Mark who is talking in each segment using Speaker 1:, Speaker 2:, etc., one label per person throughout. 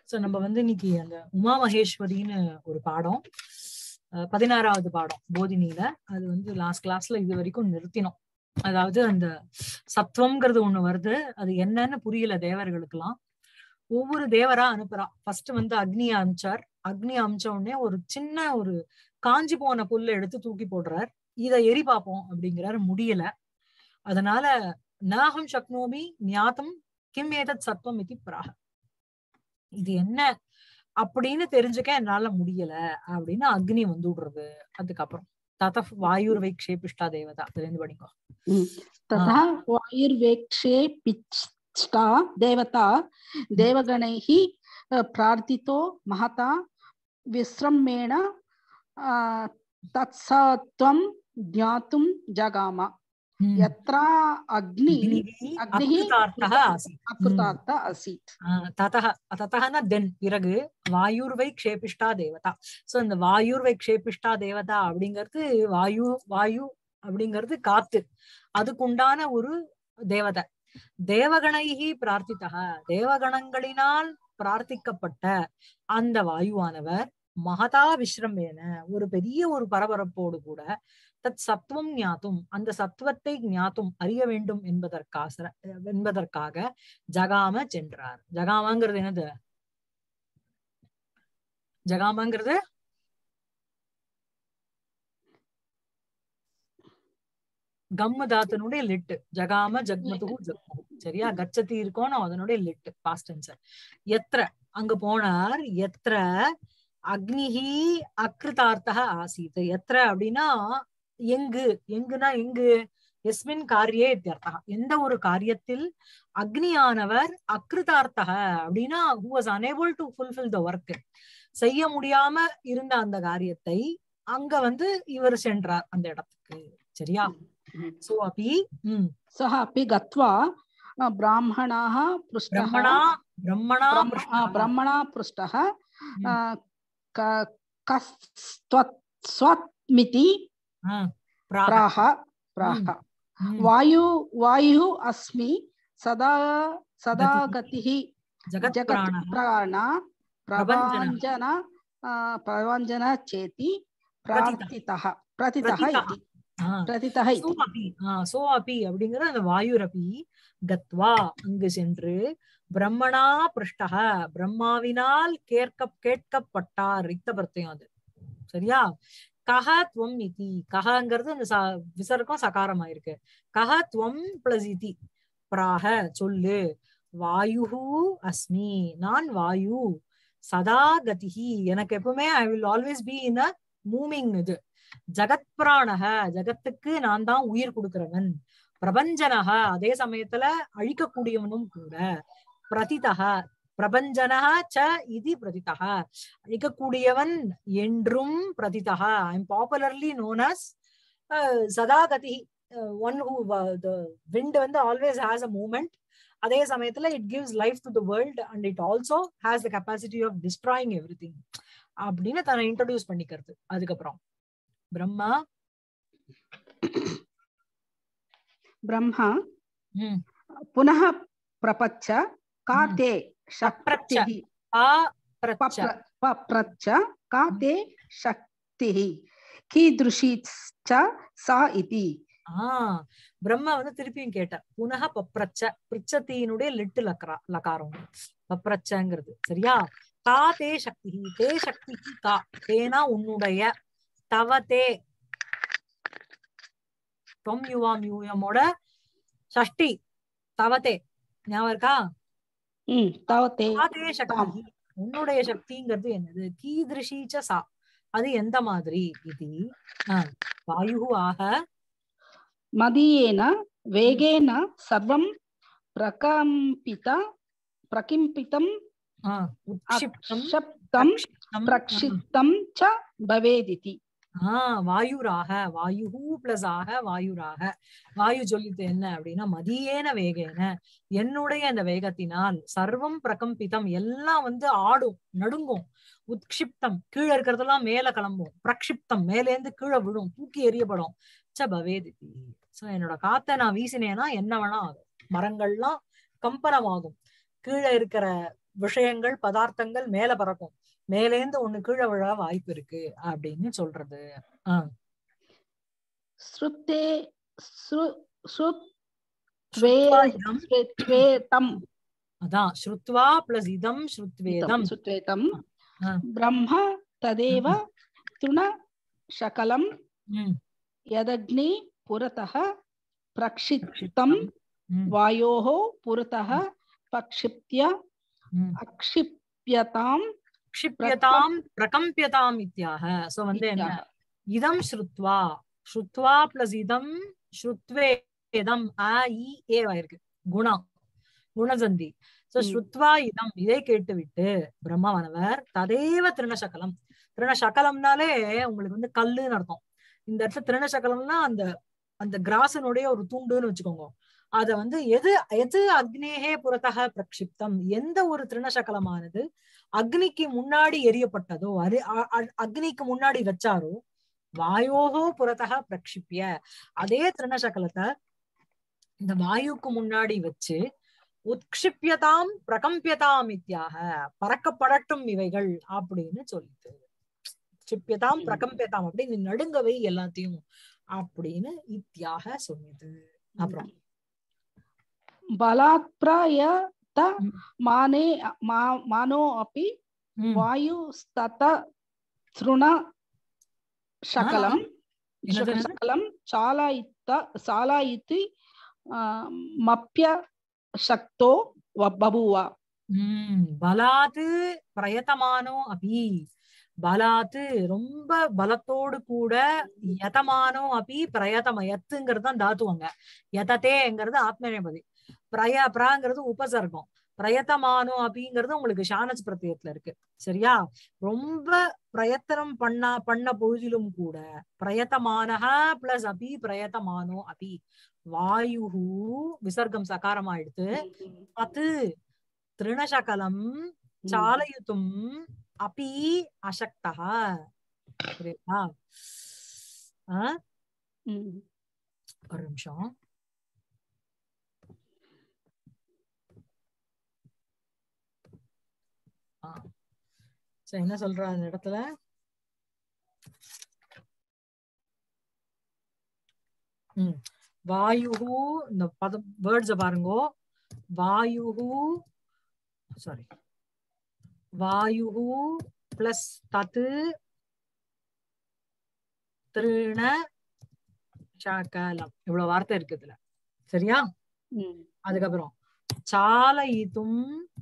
Speaker 1: So நம்ம வந்து இன்னைக்கு அந்த உமா மகேஸ்வரின்னு ஒரு பாடம் அஹ் பதினாறாவது பாடம் போதினியில அது வந்து லாஸ்ட் கிளாஸ்ல இது வரைக்கும் நிறுத்தினோம் அதாவது அந்த சத்துவம்ங்கிறது ஒண்ணு வருது அது என்னன்னு புரியல தேவர்களுக்கெல்லாம் ஒவ்வொரு தேவரா அனுப்புறா ஃபர்ஸ்ட் வந்து அக்னி அமிச்சார் அக்னி அமிச்ச உடனே ஒரு சின்ன ஒரு காஞ்சி போன புல்ல எடுத்து தூக்கி போடுறார் இத எரி பார்ப்போம் அப்படிங்கிறாரு முடியல அதனால நாகம் சக்னோமி ஞாத்தம் கிம் ஏதத் சத்வம் இது பிராக இது என்ன அப்படின்னு தெரிஞ்சுக்க என்னால முடியல அப்படின்னு அக்னி வந்து விடுறது அதுக்கப்புறம் தத வாயுர் வைக்ஷேபிஷ்டா தேவதா அதுல இருந்து படிங்கோ
Speaker 2: तथा वायुर्वेक्षे पिष्टा देवता देवगणैः अ, प्रार्थितो महता विश्रमेण अ, तत्सत्त्वं ज्ञातुं जगाम
Speaker 1: ம்.
Speaker 2: यत्र अग्नि
Speaker 1: அக்னிஹி
Speaker 2: அக்னிஹி
Speaker 1: அக்ருதார்த்தः ஆசீத்
Speaker 2: अकृतार्थ आसीत्
Speaker 1: ஆஹ் ததஹ ததஹன தென் பிறகு வாயுர்வை க்ஷேபிஷ்டா தேவதா சோ இந்த வாயுர்வை க்ஷேபிஷ்டா தேவதா அப்படிங்கிறது வாயு வாயு அப்படிங்கிறது காத்து அதுக்குண்டான ஒரு தேவதை தேவகணைகி பிரார்த்தித்தக தேவகணங்களினால் பிரார்த்திக்கப்பட்ட அந்த வாயுவானவர் மகதா விஸ்ரமேன ஒரு பெரிய ஒரு பரபரப்போடு கூட தத் சத்துவம் ஞாத்தும் அந்த சத்துவத்தை ஞாத்தும் அறிய வேண்டும் என்பதற்காக என்பதற்காக ஜகாம சென்றார் ஜகாமங்கிறது என்னது ஜகாமங்கிறது கம்மு தாத்தனுடைய லிட்டு ஜகாம ஜக்மது ஜக்மு சரியா கச்சதி இருக்கோம் அதனுடைய லிட்டு பாஸ்ட் ஆன்சர் எத்திர அங்க போனார் எத்திர அக்னிஹி அக்ருதார்த்தக ஆசீத் எத்திர அப்படின்னா எங்கு எங்குனா எங்கு எஸ்மின் காரியே இத்தியர்த்தா எந்த ஒரு காரியத்தில் அக்னியானவர் அக்ருதார்த்தக அப்படின்னா who was unable to fulfil the work செய்ய முடியாம இருந்த அந்த காரியத்தை அங்க வந்து இவர் சென்றார் அந்த இடத்துக்கு சரியா சோ அப்பி உம்
Speaker 2: सः अपि गत्वा अ, ब्राह्मणाः पृष्टः
Speaker 1: பிரம்மணா பிரம்மணா
Speaker 2: ब्रह्म-
Speaker 1: பிருஷ்டः.
Speaker 2: आ, ब्रह्मणा पृष्टः आ, क- कस्त्वत् स्वत्मिति
Speaker 1: ஆ, பிராக.
Speaker 2: प्राह प्राह
Speaker 1: உம்.
Speaker 2: वायु वायुः अस्मि सदा सदा
Speaker 1: गतिः।
Speaker 2: गतिः
Speaker 1: ஜகத்
Speaker 2: जगत्
Speaker 1: பிராணः.
Speaker 2: प्राण
Speaker 1: प्रभञ्जनः।
Speaker 2: प्रभञ्जन आ, प्रभञ्जन चेति
Speaker 1: प्रतितः।
Speaker 2: प्रार्थितः प्रतितः
Speaker 1: प्रतितः।
Speaker 2: इति
Speaker 1: ஆ,
Speaker 2: प्रतितः
Speaker 1: சோ
Speaker 2: इति
Speaker 1: அபி ஆ, சோ அபி அப்படிங்கிற அந்த வாயுரபி கத்வா அங்கு சென்று பிரம்மணா பிருஷ்டக பிரம்மாவினால் கேட்க கேட்கப்பட்டார் ரிக்த பிரத்யம் அது சரியா கஹ துவம் இதி கஹங்கிறது அந்த ச- விசர்க்கம் சகாரமா இருக்கு கஹ துவம் பிளஸ் இதி பிராக சொல்லு வாயுஹு அஸ்மி நான் வாயு சதா கதிஹி எனக்கு எப்பவுமே I will always be in a moving இது ஜகத் பிராணக ஜகத்துக்கு நான் தான் உயிர் கொடுக்கிறவன் பிரபஞ்சனக அதே சமயத்துல அழிக்கக்கூடியவனும் கூட பிரதிதக பிரபஞ்சனக ச இது பிரதிதக அழிக்கக்கூடியவன் என்றும் பிரதிதக I am popularly known as சதாகதி ஒன் ஹூ த விண்ட் வந்து ஆல்வேஸ் ஹேஸ் அ மூமெண்ட் அதே சமயத்துல it gives life to the world and it also has the capacity of destroying everything அப்படின்னு தன்னை இன்ட்ரடியூஸ் பண்ணிக்கிறது அதுக்கப்புறம் பிரம்மா
Speaker 2: ब्रह्मा
Speaker 1: ம்,
Speaker 2: पुनः प्रपच्छ का
Speaker 1: हम्म।
Speaker 2: ते
Speaker 1: पप्रच्छ।
Speaker 2: शक्तिः
Speaker 1: ஆ பிரச்ச
Speaker 2: पप्र- पप्रच्छ का ते शक्तिः कीदृशी च सा इति
Speaker 1: ஆஹ் பிரம்மா வந்து திருப்பியும் கேட்டார் புனக பப்ரச்ச பிரிச்சத்தினுடைய லிட்டு லக்கரா லகாரம் பப்ரச்சங்கிறது சரியா கா தே சக்தி தே சக்தி கா தேனா உன்னுடைய தவ தே தொம் யுவாம் யூயமோட சஷ்டி தவதே ஞாபகம் இருக்கா
Speaker 2: हम्म, तव ते
Speaker 1: அதே சக்தி உன்னுடைய சக்திங்கிறது என்னது கீதிருஷீச்ச சா அது எந்த மாதிரி இது வாயு ஆக
Speaker 2: मदीयेन वेगेन सर्वं प्रकम्पित प्रकिम्पितं
Speaker 1: ஆ, உட்சிப்தம்
Speaker 2: अक्षिप्तं
Speaker 1: பிரக்ஷிப்தம்,
Speaker 2: प्रक्षिप्तं च भवेदिति
Speaker 1: ஆ வாயுராக வாயு பிளஸ் ஆக வாயுராக வாயு சொல்லிட்டு என்ன அப்படின்னா மதியேன வேகேன என்னுடைய அந்த வேகத்தினால் சர்வம் பிரகம்பிதம் எல்லாம் வந்து ஆடும் நடுங்கும் உட்சிப்தம் கீழே இருக்கிறதெல்லாம் மேல கிளம்பும் பிரக்ஷிப்தம் மேலேந்து கீழே விழும் தூக்கி எறியப்படும் ச பவேதிதி சோ என்னோட காத்தை நான் வீசினேன்னா என்ன வேணா ஆகும் மரங்கள்லாம் கம்பனமாகும் கீழே இருக்கிற விஷயங்கள் பதார்த்தங்கள் மேல பறக்கும் மேலேந்து ஒண்ணு கீழே விழ வாய்ப்பு இருக்கு அப்படின்னு சொல்றது ஆஹ்
Speaker 2: श्रुते श्रु- श्रुत्वे
Speaker 1: ஸ்ருத்வா இதம்
Speaker 2: श्रुत्वेतम्
Speaker 1: அதான் ஸ்ருத்வா பிளஸ் இதம் ஸ்ருத்வேதம்
Speaker 2: श्रुत्वेतम्
Speaker 1: ஆ.
Speaker 2: ब्रह्म तदेव तृणशकलं
Speaker 1: ம்,
Speaker 2: यदग्नि पुरतः प्रक्षिप्तम्
Speaker 1: ம்,
Speaker 2: वायोः पुरतः प्रक्षिप्य
Speaker 1: ம்.
Speaker 2: अक्षिप्यताम्
Speaker 1: க்ஷிப்யதாம் பிரகம்பியதாம் இத்தியாக சோ வந்து என்ன
Speaker 2: इत्याह।
Speaker 1: இதம் ஸ்ருத்வா ஸ்ருத்வா பிளஸ் இதம் ஸ்ருத்வேதம் அ இ ஏவாயிருக்கு குணம் குணசந்தி சோ
Speaker 2: ம்.
Speaker 1: ஸ்ருத்வா இதம் இதை கேட்டுவிட்டு பிரம்மவானவர் ததேவ திருணசகலம் திருணசகலம்னாலே உங்களுக்கு வந்து கல்லுன்னு அர்த்தம் இந்த இடத்துல திருணசகலம்னா அந்த அந்த கிராசனுடைய ஒரு துண்டுன்னு வச்சுக்கோங்க அத வந்து எது எது அக்னேகே புறத்தக பிரக்ஷிப்தம் எந்த ஒரு திருணசகலமானது அக்னிக்கு முன்னாடி எரியப்பட்டதோ அது அ- அ- அக்னிக்கு முன்னாடி வச்சாரோ வாயோகோ புறத்தக பிரக்ஷிப்பிய அதே திருணசகலத்தை இந்த வாயுக்கு முன்னாடி வச்சு உத்க்ஷிப்யதாம் பிரகம்பியதாம் இத்தியாக பறக்கப்படட்டும் இவைகள் அப்படின்னு சொல்லிட்டு க்ஷிப்யதாம்
Speaker 2: ம்.
Speaker 1: பிரகம்பியதாம் அப்படின்னு நடுங்கவை எல்லாத்தையும் அப்படின்னு இத்தியாக சொன்னது அப்புறம்
Speaker 2: बलात्प्रयत
Speaker 1: ம்.
Speaker 2: माने मा- मानो अपि
Speaker 1: ம்.
Speaker 2: वायुस्तत तृण शकलं
Speaker 1: என்னது?
Speaker 2: शकलं चालयित चालयिति आ, मप्य शक्तो व- बभूव
Speaker 1: உம் பலாத்து பிரயத்தமானோ அபி பலாத்து ரொம்ப பலத்தோடு கூட யதமானோ அபி பிரயத்தம யத்துங்கிறது தான் தாத்துவங்க யததேங்கிறது ஆத்மநேபதி பிரய பிராங்கிறது உபசர்க்கம் பிரயத்தமானோ அபிங்கிறது உங்களுக்கு ஷானஸ் பிரத்யத்துல இருக்கு சரியா ரொம்ப பிரயத்தனம் பண்ணா பண்ண பொழுதிலும் கூட பிரயத்தமானஹ பிளஸ் அபி பிரயத்தமானோ அபி வாயுஹு விசர்க்கம் சகாரமா எடுத்து அது திருணசகலம் சாலயித்தும் அப்பி அசக்தः புரியுதா ஆ?
Speaker 2: ம்.
Speaker 1: ஒரு நிமிஷம் ஆ. சரி என்ன சொல்ற அந்த இடத்துல ம் வாயுஹு இந்த பதம் வேர்ட்ஸ பாருங்கோ வாயுஹு சாரி வாயுஹு பிளஸ் தத்து திருண சகலம் இவ்வளவு வார்த்தை இருக்கு இதுல சரியா
Speaker 2: ம்.
Speaker 1: அதுக்கப்புறம் சாலயித்தும்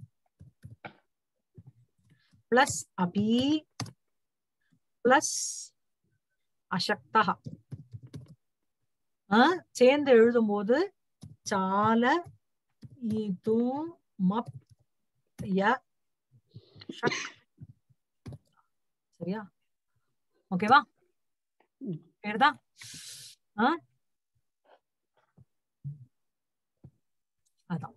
Speaker 1: பிளஸ் அபி பிளஸ் அசக்தா சேர்ந்து எழுதும்போது சால இத்தும் மப் ய ஷக். சரியா ஓகேவா
Speaker 2: ம்.
Speaker 1: கேடுதா ஆ அதான்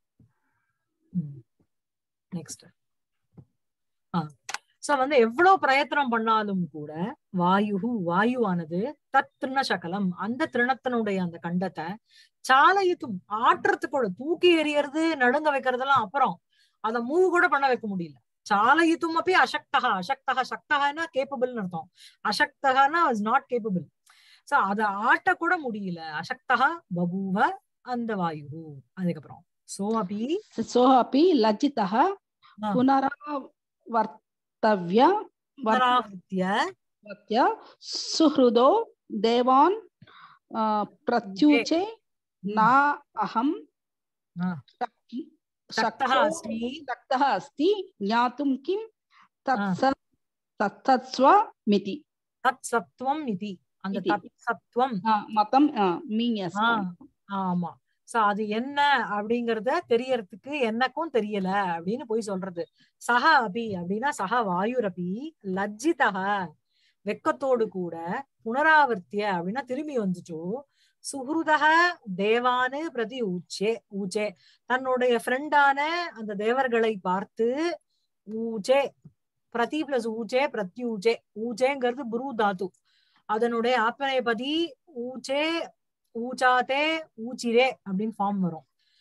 Speaker 1: நெக்ஸ்ட் ஆ சோ வந்து எவ்வளவு பிரயத்தனம் பண்ணாலும் கூட வாயு வாயுவானது தத் திருண சகலம் அந்த திருணத்தினுடைய அந்த கண்டத்தை சாலையுத்தும் ஆட்டுறதுக்கூட தூக்கி எறியறது நடுங்க வைக்கிறதெல்லாம் அப்புறம் அத மூவ் கூட பண்ண வைக்க முடியல சாலையுத்தும் அப்படி அசக்தகா அசக்தகா சக்தகானா கேப்பபிள்னு அர்த்தம் அசக்தகானா இஸ் நாட் கேப்பபிள் சோ அத ஆட்டக்கூட முடியல அசக்தகா பபூவ அந்த வாயு அதுக்கப்புறம் சோ அப்படி
Speaker 2: सोऽपि लज्जितः
Speaker 1: ஆ.
Speaker 2: पुनरावर्तव्य
Speaker 1: புனராவர்த்திய
Speaker 2: वर्त्य सुहृदो देवान् आ, प्रत्युचे न अहं
Speaker 1: ஆ.
Speaker 2: शक्-
Speaker 1: சக்தः
Speaker 2: शक्तो-
Speaker 1: அஸ்மி
Speaker 2: शक्तः अस्ति ज्ञातुं किं तत्स तत्सत्स्वमिति
Speaker 1: தத் சத்துவம் இதி அந்த
Speaker 2: இதி.
Speaker 1: தத் சத்துவம்
Speaker 2: आ, मतं मीन्यस्
Speaker 1: ஆ, ஆமா சோ அது என்ன அப்படிங்கறத தெரியறதுக்கு எனக்கும் தெரியல அப்படின்னு போய் சொல்றது சக அபி அப்படின்னா சக வாயுரபி லஜ்ஜிதக வெக்கத்தோடு கூட புனராவர்த்திய அப்படின்னா திரும்பி வந்துச்சோ சுஹ்ருதக தேவானு பிரதி ஊச்சே ஊச்சே தன்னுடைய ஃப்ரெண்டான அந்த தேவர்களை பார்த்து ஊச்சே பிரதி பிளஸ் ஊச்சே பிரத்யூச்சே ஊச்சேங்கிறது புரு தாத்து அதனுடைய ஆத்மநேபதி ஊச்சே ஊச்சாத்தே ஊச்சிரே அப்படின்னு ஃபார்ம் வரும்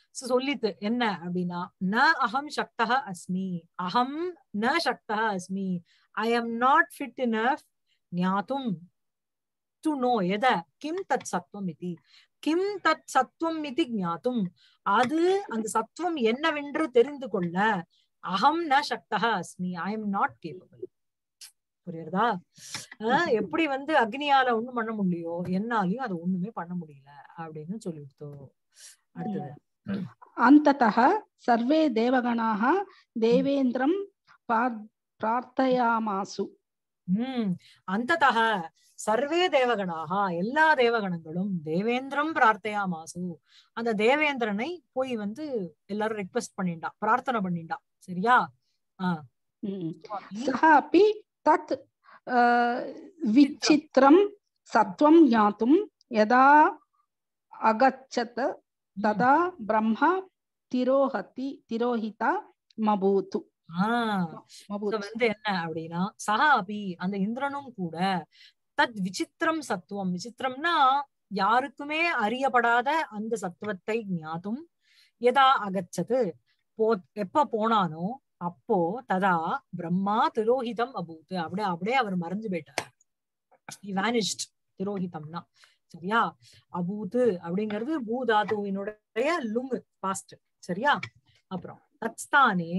Speaker 1: So சொல்லித்து என்ன அப்படின்னா ந அகம் சக்தः அஸ்மி அகம் ந சக்தः அஸ்மி I am not fit enough ஞாத்தும் டு நோ எத கிம் தத் சத்வம் இதி கிம் தத் சத்வம் இதி ஞாத்தும் அது அந்த சத்வம் என்னவென்று தெரிந்து கொள்ள அகம் ந சக்தः அஸ்மி ஐ எம் நாட் கேப்பபிள் புரியுறதா அஹ் எப்படி வந்து அக்னியால ஒண்ணும் பண்ண முடியலையோ என்னாலையும் அது ஒண்ணுமே பண்ண முடியல அப்படின்னு சொல்லிவிட்டோம் அடுத்தது
Speaker 2: अन्ततः सर्वे देवगणाः देवेन्द्रं पार्- प्रार्थयामासु
Speaker 1: உம் அந்ததக சர்வே தேவகணாக எல்லா தேவகணங்களும் தேவேந்திரம் பிரார்த்தையா மாசு அந்த தேவேந்திரனை போய் வந்து எல்லாரும் ரெக்வெஸ்ட் பண்ணிண்டா பிரார்த்தனை பண்ணிண்டா சரியா ஆஹ்
Speaker 2: Mm. सः अपि तत् अ, विचित्रं सत्त्वं ज्ञातुं यदा अगच्छत् तदा ब्रह्म तिरोहति तिरोहिता मभूत्
Speaker 1: ஆஹ் So
Speaker 2: मभूत्
Speaker 1: வந்து என்ன அப்படின்னா சஹா அபி அந்த இந்திரனும் கூட தத் விசித்திரம் சத்துவம் விசித்திரம்னா யாருக்குமே அறியப்படாத அந்த சத்துவத்தை ஞாதும் எதா அகச்சது போ எப்ப போனானோ அப்போ ததா பிரம்மா திரோஹிதம் அபூத் அப்படியே அப்படியே அவர் மறைஞ்சு போயிட்டார் வேனிஷ்ட் திரோஹிதம்னா சரியா அபூத் அப்படிங்கிறது பூதாதுவினுடைய லுங் பாஸ்ட் சரியா அப்புறம் தத்ஸ்தானே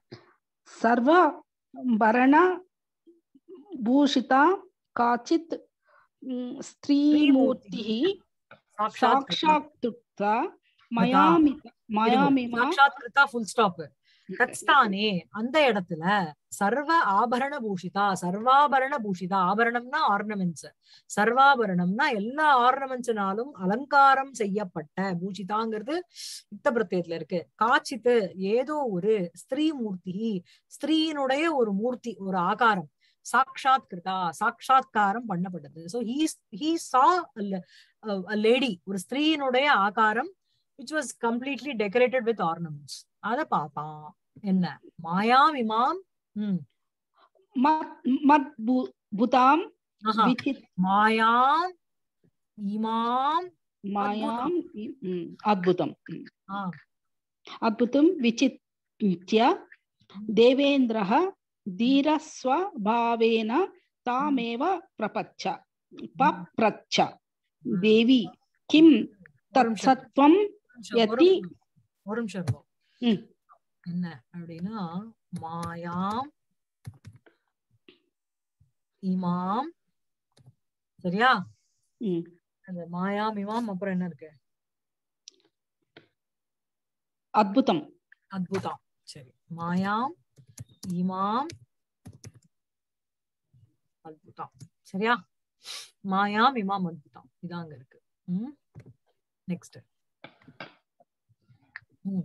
Speaker 2: सर्वभरण भूषिता काचित् mm, स्त्रीमूर्तिः
Speaker 1: சாக்ஷாத்
Speaker 2: साक्षात् तुक्त्वा मयामि मयामिमा
Speaker 1: சாக்ஷாத் கிருதா ஃபுல் ஸ்டாப் தத்ஸ்தானே அந்த இடத்துல சர்வ ஆபரண பூஷிதா சர்வாபரண பூஷிதா ஆபரணம்னா ஆர்னமெண்ட்ஸ் சர்வாபரணம்னா எல்லா ஆர்னமெண்ட்ஸ்னாலும் அலங்காரம் செய்யப்பட்ட பூஷிதாங்கிறது யுத்த பிரத்யத்துல இருக்கு காட்சித்து ஏதோ ஒரு ஸ்திரீ மூர்த்தி ஸ்திரீனுடைய ஒரு மூர்த்தி ஒரு ஆகாரம் சாக்ஷாத் கிருதா சாட்சாத்காரம் பண்ணப்பட்டது so he he saw lady ஒரு ஸ்திரீனுடைய ஆகாரம் which was completely decorated with ornaments அத பார்த்தான் என்ன மாயாம் இமாம் ம்
Speaker 2: मद्भुतां
Speaker 1: ஆஹா.
Speaker 2: विचित्
Speaker 1: மாயாம் இமாம்
Speaker 2: मायाम् mm, अद्भुतम् mm.
Speaker 1: ஆ,
Speaker 2: अद्भुतं विचित्य देवेन्द्रः धीरस्वभावेन तामेव प्रपच्छ पप्रच्छ देवी किं
Speaker 1: ஒரு நிமிஷம்,
Speaker 2: तत्सत्त्वं
Speaker 1: ஒரு நிமிஷம், ஒரு
Speaker 2: யதி-
Speaker 1: நிமிஷம், ஒரு நிமிஷம் இருக்கும்
Speaker 2: ம்.
Speaker 1: என்ன அப்படின்னா மாயாம் இமாம் சரியா
Speaker 2: ம்.
Speaker 1: அந்த மாயாம் இமாம் அப்புறம் என்ன இருக்கு
Speaker 2: अद्भुतं
Speaker 1: அத்புதம் சரி மாயாம் இமாம் அத்புதம் சரியா மாயாம் இமாம் அத்புதம் இதாங்க இருக்கு ம் நெக்ஸ்ட் ம்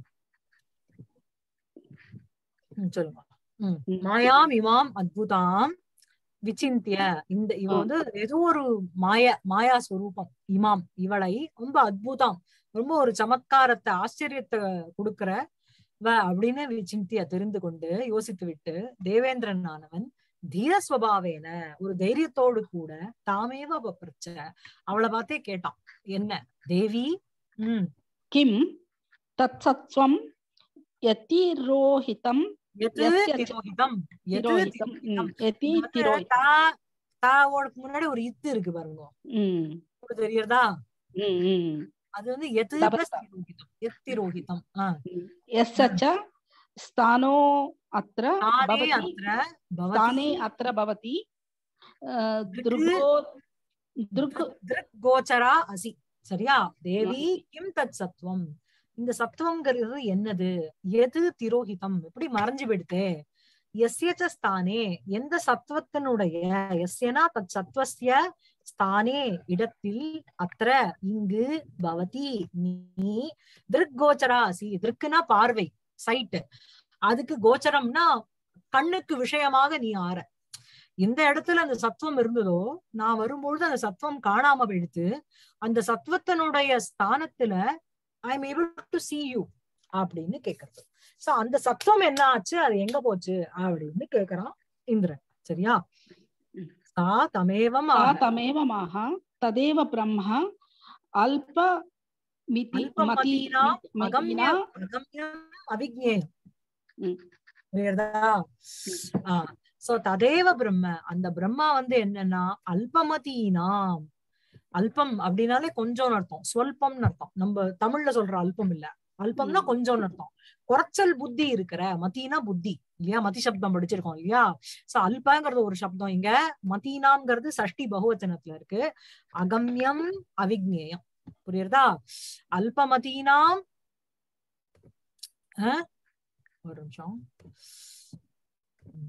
Speaker 1: ம், சொல்லுங்க ம்
Speaker 2: ம்.
Speaker 1: மாயாம் இமாம் அத்புதாம் விசிந்திய இந்த இவ
Speaker 2: ம்.
Speaker 1: வந்து ஏதோ ஒரு மாய மாயா ஸ்வரூபம் இமாம் இவளை ரொம்ப அத்புதம் ரொம்ப ஒரு சமத்காரத்தை ஆச்சரியத்தை கொடுக்கிற வ அப்படின்னு விசிந்திய தெரிந்து கொண்டு யோசித்து விட்டு தேவேந்திரன் ஆனவன் தீரஸ்வபாவேன ஒரு தைரியத்தோடு கூட தாமேவ பப்ரச்ச அவளை பார்த்தே கேட்டான் என்ன தேவி உம்
Speaker 2: किं तत्सत्त्वं यतिरोहितं
Speaker 1: எது
Speaker 2: எஸ்ய ச-
Speaker 1: திரோகிதம் எது
Speaker 2: तिरोहितं
Speaker 1: திரோகிதம்
Speaker 2: mm, यति
Speaker 1: இது வந்து
Speaker 2: तिरोहितं
Speaker 1: தா- தாவோடக்கு முன்னாடி ஒரு இத்து இருக்கு பாருங்க
Speaker 2: mm,
Speaker 1: உங்களுக்கு தெரியறதா
Speaker 2: mm, mm.
Speaker 1: அது வந்து எது
Speaker 2: தபஸ்தா.
Speaker 1: பிளஸ் திரோகிதம் எத்திரோகிதம் ஆஹ்
Speaker 2: यस्य च स्थानो अत्र
Speaker 1: தானே
Speaker 2: भवति
Speaker 1: அத்திர பவதி
Speaker 2: स्थाने अत्र भवति अ, दृगो दृक्
Speaker 1: திருக் கோச்சரா அசி சரியா தேவி கிம் தத் சத்துவம் இந்த சத்துவங்கிறது என்னது எது திரோகிதம் எப்படி மறைஞ்சு விடுதே எஸ்யச்ச ஸ்தானே எந்த சத்துவத்தினுடைய எஸ்யனா தத் சத்வஸ்ய ஸ்தானே இடத்தில் அத்திர இங்கு பவதி நீ திருக் கோச்சரா அசி திருக்குனா பார்வை சைட் அதுக்கு கோச்சரம்னா கண்ணுக்கு விஷயமாக நீ ஆற எந்த இடத்துல அந்த சத்துவம் இருந்ததோ நான் வரும்பொழுது அந்த சத்துவம் காணாம போயிடுத்து அந்த சத்துவத்தினுடைய ஸ்தானத்துல I am able to see you அப்படின்னு கேக்குறது சோ அந்த சத்துவம் என்ன ஆச்சு அது எங்க போச்சு அப்படின்னு கேக்குறான் இந்திரன் சரியா சா தமேவம்
Speaker 2: सा
Speaker 1: ஆக.
Speaker 2: तमेव माह तदेव ब्रह्म अल्प மிதி மதி
Speaker 1: அல்பமதீனாம்
Speaker 2: மதினா
Speaker 1: அகம்யம் அகம்யம் அவிஜ்ஞேயம்
Speaker 2: ம்.
Speaker 1: புரியுறதா சோ ததேவ பிரம்ம அந்த பிரம்மா வந்து என்னன்னா அல்பமதீனாம் அல்பம் அப்படின்னாலே கொஞ்சம்னு அர்த்தம் ஸ்வல்பம்னு அர்த்தம் நம்ம தமிழ்ல சொல்ற அல்பம் இல்ல அல்பம்னா
Speaker 2: ம்.
Speaker 1: கொஞ்சம்னு அர்த்தம் குறைச்சல் புத்தி இருக்கிற மதினா புத்தி இல்லையா மதி சப்தம் படிச்சிருக்கோம் இல்லையா சோ அல்பங்கிறது ஒரு சப்தம் இங்க மதீனாம்ங்கிறது சஷ்டி பகுவச்சனத்துல இருக்கு அகம்யம் அவிக்னேயம் புரியுறதா அல்பமதீனாம் அஹ், ஒரு நிமிஷம் ம்.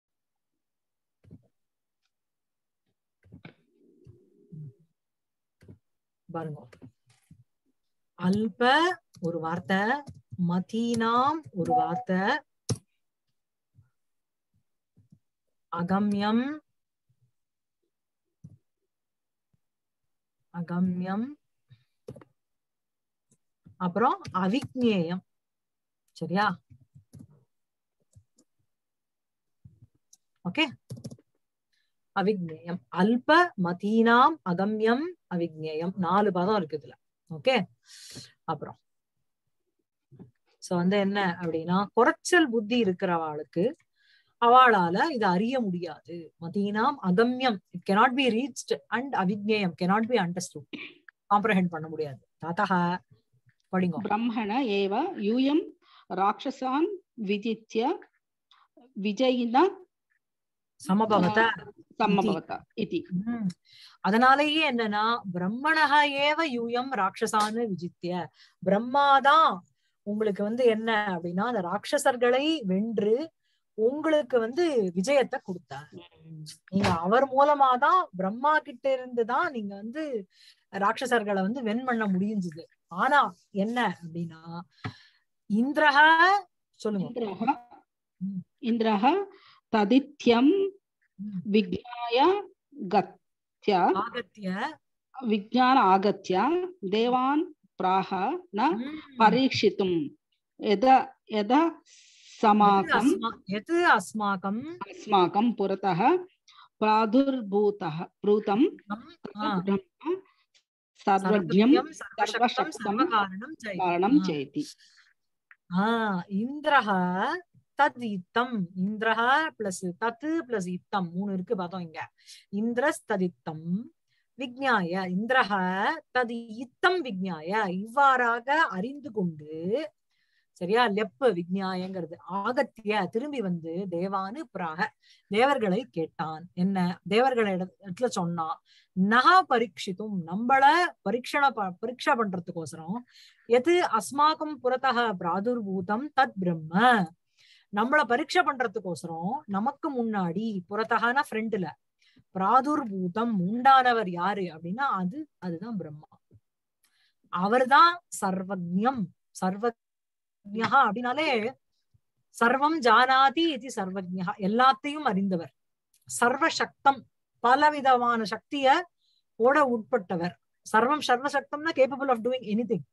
Speaker 1: ம். பாருங்க அல்ப ஒரு வார்த்தை மதீனாம் ஒரு வார்த்தை அகம்யம் அகம்யம் அப்புறம் அவிக்னேயம் சரியா ஓகே அவிக்னேயம் அல்ப மதீனாம் அகம்யம் அவிக்னேயம் நாலு பதம் இருக்கு இதுல ஓகே அப்புறம் சோ வந்து என்ன அப்படின்னா குறைச்சல் புத்தி இருக்கிறவாளுக்கு அவளால இதை அறிய முடியாது மதீனாம் அகம்யம் it cannot be reached and அவிக்னேயம் கெனாட் பி அண்டர்ஸ்டுட் காம்ப்ரஹெண்ட் பண்ண முடியாது தாத்தா படிங்க
Speaker 2: ब्रह्मण एव यूयं राक्षसान् विजित्य विजयिन
Speaker 1: சமபவத
Speaker 2: सम्भवत इति
Speaker 1: ம். அதனாலேயே என்னன்னா பிரம்மணக ஏவ யூயம் ராட்சசான்னு விஜித்திய பிரம்மாதான் உங்களுக்கு வந்து என்ன அப்படின்னா அந்த ராட்சசர்களை வென்று உங்களுக்கு வந்து விஜயத்தை கொடுத்தார் நீங்க அவர் மூலமாதான் பிரம்மா கிட்ட இருந்து தான் நீங்க வந்து ராட்சசர்களை வந்து வென் பண்ண முடிஞ்சது ஆனா என்ன அப்படின்னா இந்திரஹ சொல்லுங்க
Speaker 2: इन्द्रः
Speaker 1: ம்.
Speaker 2: इन्द्रः तदित्यं
Speaker 1: ம்.
Speaker 2: विज्ञाय गत्य
Speaker 1: ஆகத்திய
Speaker 2: विज्ञान आगत्य देवान् प्राह न
Speaker 1: ம்.
Speaker 2: परीक्षितुं यद यदा
Speaker 1: எது
Speaker 2: समाकम्
Speaker 1: அஸ்மா- எது அஸ்மாக்கம்
Speaker 2: अस्माकं पुरतः प्रादुर्भूतः भूतं
Speaker 1: ஆ,
Speaker 2: ब्रह्म सर्वज्ञं
Speaker 1: சர்வஜ்ஞம், சர்வசக்தம்
Speaker 2: சர்வசக்தம்
Speaker 1: சர்வகாரணம் ஜெய்
Speaker 2: कारणं
Speaker 1: ஆ.
Speaker 2: चेति
Speaker 1: ஆஹ் இந்திரஹ தத் இத்தம் இந்திரஹ பிளஸ் தத்து பிளஸ் இத்தம் மூணு இருக்கு பார்த்தோம் இங்க இந்திரஸ் ததித்தம் விக்ஞாய இந்திரஹ தது இத்தம் விக்ஞாய இவ்வாறாக அறிந்து கொண்டு சரியா லெப்பு விக்ஞாயங்கிறது ஆகத்திய திரும்பி வந்து தேவானு பிராக தேவர்களை கேட்டான் என்ன தேவர்களை இடத்துல சொன்னா நகா பரீட்சித்தும் நம்மள பரீட்சண ப- பரீட்சை பண்றதுக்கோசரம் எது அஸ்மாக்கம் புறத்தக பிராதுர்பூதம் தத் பிரம்ம நம்மள பரீட்சை பண்றதுக்கோசரம் நமக்கு முன்னாடி புறத்தகனா ஃப்ரண்ட்ல பிராதுர்பூதம் உண்டானவர் யாரு அப்படின்னா அது அதுதான் பிரம்மா அவர்தான் சர்வஜம் சர்வஜா அப்படின்னாலே சர்வம் ஜானாதி இது சர்வஜா எல்லாத்தையும் அறிந்தவர் சர்வசக்தம் பலவிதமான சக்திய ஓட உட்பட்டவர் சர்வம் சர்வசக்தம்னா கேப்பபிள் ஆஃப் டூயிங் எனிதிங்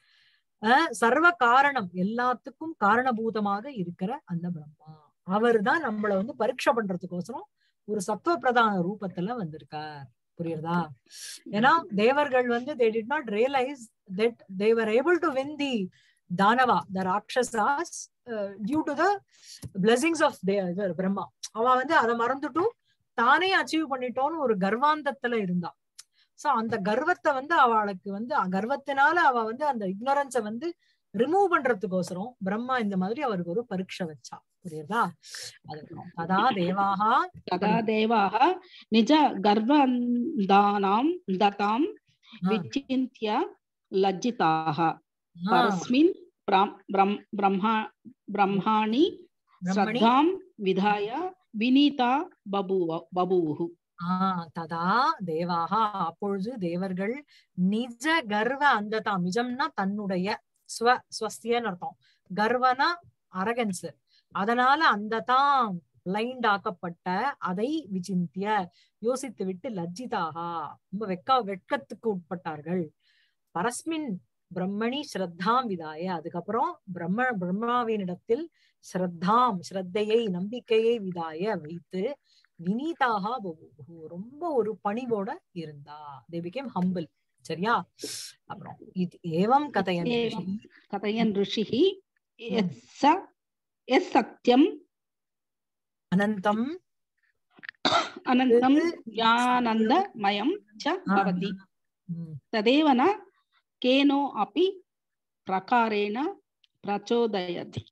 Speaker 1: சர்வ காரணம் எல்லாத்துக்கும் காரணபூதமாக இருக்கிற அந்த பிரம்மா அவர்தான் நம்மள வந்து பரீட்சை பண்றதுக்கோசரம் ஒரு சத்துவ பிரதான ரூபத்துல வந்திருக்கார் புரியுறதா ஏன்னா தேவர்கள் வந்து they did not realise that they were able to win the danava the rakshasas due to the blessings of Brahma அவ வந்து அதை மறந்துட்டும் தானே அச்சீவ் பண்ணிட்டோம்னு ஒரு கர்வாந்தத்துல இருந்தா சோ அந்த கர்வத்தை வந்து அவளுக்கு வந்து அ- கர்வத்தினால அவ வந்து அந்த இக்னோரன்ஸ வந்து ரிமூவ் பண்றதுக்கோசரம் பிரம்மா இந்த மாதிரி அவருக்கு ஒரு பரீட்சை வச்சா புரியுதா அதுக்கப்புறம் ததா தேவாகா
Speaker 2: तदा देवाः निज गर्वन्दानां दतां विचिन्त्य लज्जिताः
Speaker 1: ஆ,
Speaker 2: परस्मिन् ब्रह्म- ब्रह्म- ब्रह्मा ब्रह्माणि
Speaker 1: பிரம்மணி
Speaker 2: श्रद्धां विधाय विनीता बभूव बभूवुः
Speaker 1: ஆஹ் ததா தேவாகா அப்பொழுது தேவர்கள் நிஜ கர்வ அந்ததாம் நிஜம்னா தன்னுடைய ஸ்வ ஸ்வஸ்தியன்னு அர்த்தம் கர்வனா அரகன்ஸ் அதனால அந்த தாம் பிளைண்ட் ஆக்கப்பட்ட அதை விசிந்திய யோசித்து விட்டு லஜ்ஜிதாகா ரொம்ப வெக்க வெட்கத்துக்கு உட்பட்டார்கள் பரஸ்மின் பிரம்மணி ஸ்ரத்தாம் விதாய அதுக்கப்புறம் பிரம்ம பிரம்மாவினிடத்தில் ஸ்ரத்தாம் ஸ்ரத்தையை நம்பிக்கையை விதாய வைத்து வினீதாக பபூவு ரொம்ப ஒரு பணிவோட இருந்தா தே பிகேம் ஹம்பிள் சரியா அப்புறம் இது ஏவம் கதையன்
Speaker 2: ஏவம். कथयन् ऋषिः यत् स यत् सत्यम्
Speaker 1: அனந்தம்
Speaker 2: अनन्तं ज्ञानन्दमयं च भवति
Speaker 1: ம்,
Speaker 2: तदेव न केनो अपि प्रकारेण प्रचोदयति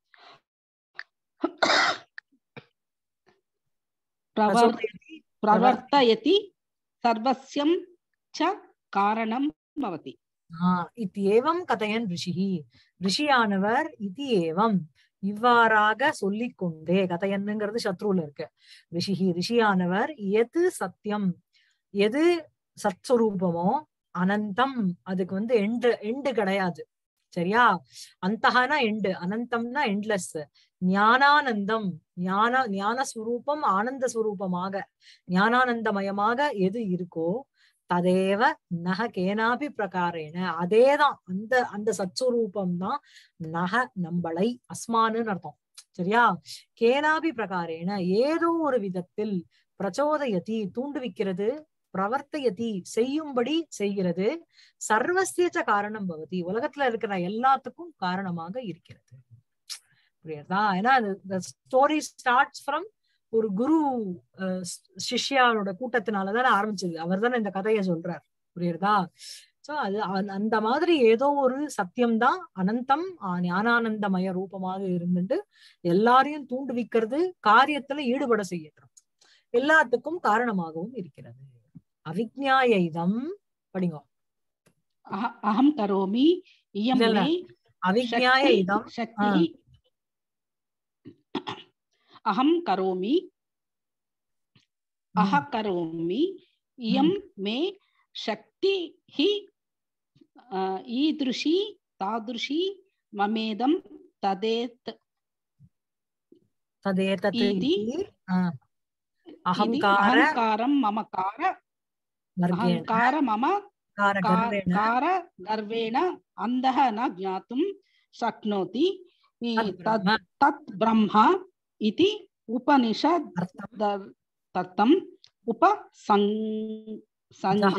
Speaker 2: प्रवर्
Speaker 1: பிரச்சோதயதி
Speaker 2: प्रवर्तयति सर्वस्यं च कारणं भवति
Speaker 1: ஆ, இத்தியேவம் கதையன் ரிஷிஹி ரிஷியானவர் இது ஏவம் இவ்வாறாக சொல்லிக் கொண்டே கதையன்னுங்கிறது சத்ருல இருக்கு ரிஷிஹி ரிஷியானவர் எது சத்தியம் எது சத்ஸ்வரூபமோ அனந்தம் அதுக்கு வந்து எண்டு எண்டு கிடையாது சரியா அந்தகனா எண்டு அனந்தம்னா எண்ட்லெஸ் ஞானானந்தம் ஞான ஞான ஸ்வரூபம் ஆனந்த ஸ்வரூபமாக ஞானானந்தமயமாக எது இருக்கோ ததேவ நக கேனாபி பிரகாரேன அதேதான் அந்த அந்த சத்ஸ்வரூபம் தான் நக நம்பளை அஸ்மானுன்னு அர்த்தம் சரியா கேனாபி பிரகாரேன ஏதோ ஒரு விதத்தில் பிரச்சோதயதி தூண்டுவிக்கிறது பிரவர்த்தயதி செய்யும்படி செய்கிறது சர்வசியச்ச காரணம் பவதி உலகத்துல இருக்கிற எல்லாத்துக்கும் காரணமாக இருக்கிறது புரியுதா ஏன்னா ஸ்டோரி ஸ்டார்ட்ஸ் ஃப்ரம் ஒரு குரு அஹ், சிஷ்யாரோட கூட்டத்தினாலதானே ஆரம்பிச்சது அவர் தானே இந்த கதையை சொல்றார் புரியுறதா சோ அது அந்த- அந்த மாதிரி ஏதோ ஒரு சத்தியம்தான் அனந்தம் ஆ, ஞானானந்தமய ரூபமாக இருந்துட்டு எல்லாரையும் தூண்டுவிக்கிறது காரியத்துல ஈடுபட செய்யறது எல்லாத்துக்கும் காரணமாகவும் இருக்கிறது அவிஜ்ஞாய இதம் படிங்க
Speaker 2: अह- अहं करोमि इयं
Speaker 1: இல்ல, இல்ல.
Speaker 2: मे
Speaker 1: அவிஜ்ஞாய
Speaker 2: शक्ति
Speaker 1: இதம்
Speaker 2: शक्तिः अहं करोमि अह करोमि इयं मे शक्तिः अ, ईदृशी तादृशी ममेदं तदेत्
Speaker 1: ததேதத்
Speaker 2: इति
Speaker 1: இதி, ஆ,
Speaker 2: इति
Speaker 1: அகங்கார
Speaker 2: अहङ्कारं ममकार
Speaker 1: வர்கேண
Speaker 2: अहङ्कार मम
Speaker 1: கார
Speaker 2: का-
Speaker 1: கர்வேண
Speaker 2: कार गर्वेण अन्धः न ज्ञातुं शक्नोति इ-
Speaker 1: तद्
Speaker 2: तद्
Speaker 1: ब्रह्म
Speaker 2: तत् ब्रह्म इति उपनिषद्
Speaker 1: அர்த்தம்
Speaker 2: द- दत्तम् उपसं सञ्ज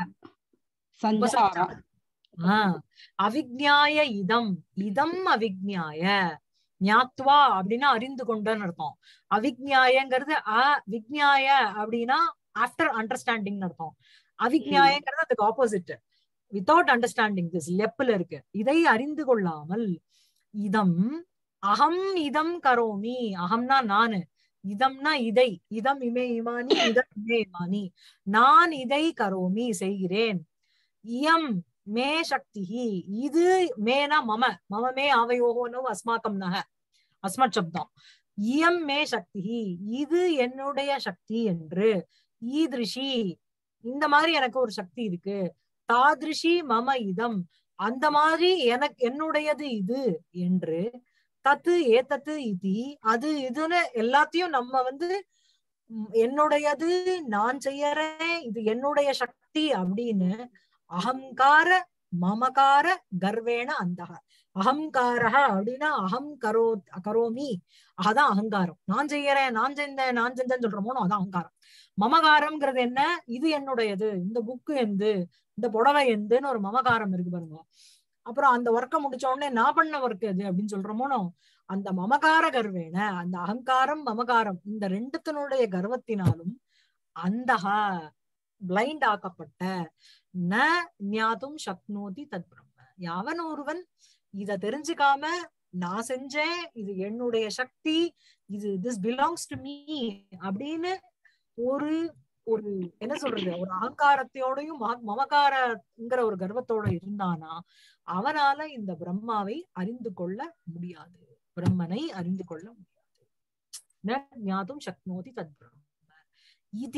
Speaker 2: सञ्जार
Speaker 1: ஆ, அவிஜ்ஞாய இதம் இதம் அவிஜ்ஞாய ஞாத்வா அப்படின்னா அறிந்து கொண்டன்னு அர்த்தம் அவிஜ்ஞாயங்கிறது அ விஜ்ஞாய அப்படின்னா ஆஃப்டர் அண்டர்ஸ்டாண்டிங் அர்த்தம் அவிஜ்ஞாயங்கிறது அதுக்கு ஆப்போசிட் வித்தவுட் அண்டர்ஸ்டாண்டிங் திஸ் லெப்ல இருக்கு இதை அறிந்து கொள்ளாமல் இதம் அகம் இதம் கரோமி அகம்னா நானு இதம்னா இதை இதம் இமே இமானி இதம் இமே இமானி நான் இதை கரோமி செய்கிறேன் இயம் மே சக்தி இது மேனா மம மம மே ஆவயோகோ அஸ்மாக்கம் நக அஸ்மத் சப்தம் இயம் மே சக்தி இது என்னுடைய சக்தி என்று ஈதிருஷி இந்த மாதிரி எனக்கு ஒரு சக்தி இருக்கு தாதிருஷி மம இதம் அந்த மாதிரி எனக்கு என்னுடையது இது என்று தத்து ஏத்தத்து இதி அது இதுன்னு எல்லாத்தையும் நம்ம வந்து ம், என்னுடையது நான் செய்யறேன் இது என்னுடைய சக்தி அப்படின்னு அகங்கார மமகார கர்வேண அந்தக அகங்காரஹ அப்படின்னா அகம் கரோ கரோமி அதான் அகங்காரம் நான் செய்யறேன் நான் செஞ்சேன் நான் செஞ்சேன்னு சொல்றோமோ அதான் அகங்காரம் மமகாரம்ங்கிறது என்ன இது என்னுடையது இந்த புக்கு எந்து இந்த புடவை எந்துன்னு ஒரு மமகாரம் இருக்கு பாருங்க அப்புறம் அந்த ஒர்க்கை முடிச்ச உடனே நான் பண்ண ஒர்க் எது அப்படின்னு சொல்றோமோனோ அந்த மமகார கர்வேன அந்த அகங்காரம் மமகாரம் இந்த ரெண்டுத்தினுடைய கர்வத்தினாலும் அந்தகா பிளைண்ட் ஆக்கப்பட்ட ந ஞாதும் சக்னோதி தத் பிரம்ம யாவன் ஒருவன் இத தெரிஞ்சுக்காம நான் செஞ்சேன் இது என்னுடைய சக்தி இது திஸ் பிலாங்ஸ் டு மீ அப்படின்னு ஒரு ஒரு என்ன சொல்றது ஒரு அகங்காரத்தோடையும் மக- மமகாரங்கிற ஒரு கர்வத்தோட இருந்தானா அவனால இந்த பிரம்மாவை அறிந்து கொள்ள முடியாது பிரம்மனை அறிந்து கொள்ள முடியாது ந ஞாதும் சக்னோதி தத் பிரம்ம இது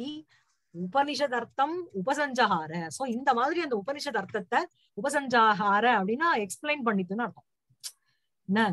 Speaker 1: உபனிஷத் அர்த்தம் உபசஞ்சகார சோ இந்த மாதிரி அந்த உபனிஷத் அர்த்தத்தை உபசஞ்சகார அப்படின்னா எக்ஸ்பிளைன் பண்ணிட்டுன்னு அர்த்தம் என்ன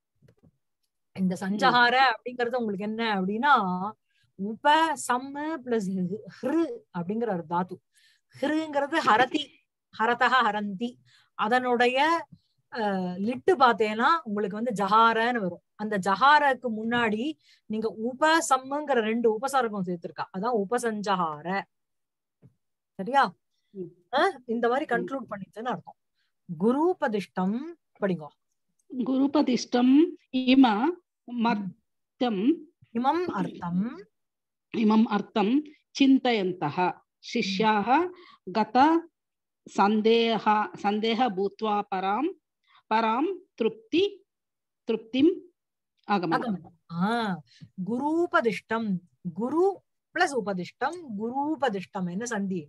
Speaker 1: இந்த சஞ்சகார அப்படிங்கறது உங்களுக்கு என்ன அப்படின்னா உப சம்மு பிளஸ் ஹிரு அப்படிங்கிற ஒரு தாத்து ஹிருங்கிறது ஹரதி ஹரதக ஹரந்தி அதனுடைய லிட்டு பார்த்தேன்னா உங்களுக்கு வந்து ஜஹாரன்னு வரும் அந்த ஜஹாரக்கு முன்னாடி நீங்க உப சம்முங்கிற ரெண்டு உபசர்க்கம் சேர்த்திருக்கா அதான் உபசஞ்சஹார சரியா
Speaker 2: ம்.
Speaker 1: இந்த மாதிரி கன்க்ளூட் பண்ணிச்சுன்னு அர்த்தம் குருபதிஷ்டம் படிங்கோ
Speaker 2: गुरुपदिष्टम् इम मर्त्यम्
Speaker 1: இமம் அர்த்தம்
Speaker 2: इमम् अर्थं चिन्तयन्तः शिष्याः गत सन्देह सन्देह भूत्वा परां परां तृप्ति तृप्तिम् आगमनम्
Speaker 1: அகமனம் ஆஹ் குருபதிஷ்டம் குரு பிளஸ் உபதிஷ்டம் குருபதிஷ்டம் என்ன சந்தி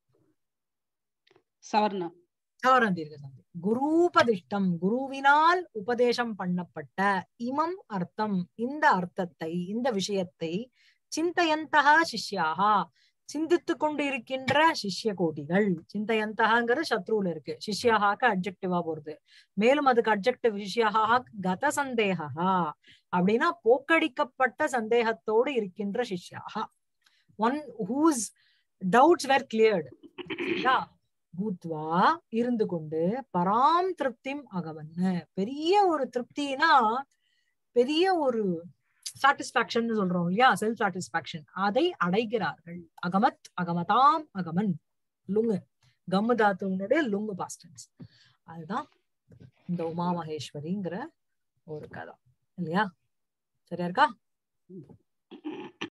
Speaker 2: सवर्ण
Speaker 1: சவரம் தீர்க்க சந்தி குருபதிஷ்டம் குருவினால் உபதேசம் பண்ணப்பட்ட இமம் அர்த்தம் இந்த அர்த்தத்தை இந்த விஷயத்தை சிந்தையந்தகா சிஷ்யாகா சிந்தித்து கொண்டு இருக்கின்ற சிஷ்ய கோட்டிகள் சிந்தையந்தகாங்கிற சத்ருல இருக்கு சிஷ்யாகாக்கு அப்ஜெக்டிவா போறது மேலும் அதுக்கு அப்ஜெக்டிவ் சிஷ்யாகா கத சந்தேகா அப்படின்னா போக்கடிக்கப்பட்ட சந்தேகத்தோடு இருக்கின்ற சிஷ்யாகா one whose doubts were cleared பூத்வா இருந்து கொண்டு பராம் திருப்திம் அகவன்னு பெரிய ஒரு திருப்தினா பெரிய ஒரு சாட்டிஸ்பாக்சன் சொல்றோம் இல்லையா செல்ஃப் சாட்டிஸ்பாக்சன் அதை அடைகிறார்கள் அகமத் அகமதாம் அகமன் லுங்கு கம்மு தாத்துவனுடைய லுங்கு பாஸ்டன்ஸ் அதுதான் இந்த உமா மகேஸ்வரிங்கிற ஒரு கதை இல்லையா சரியா இருக்கா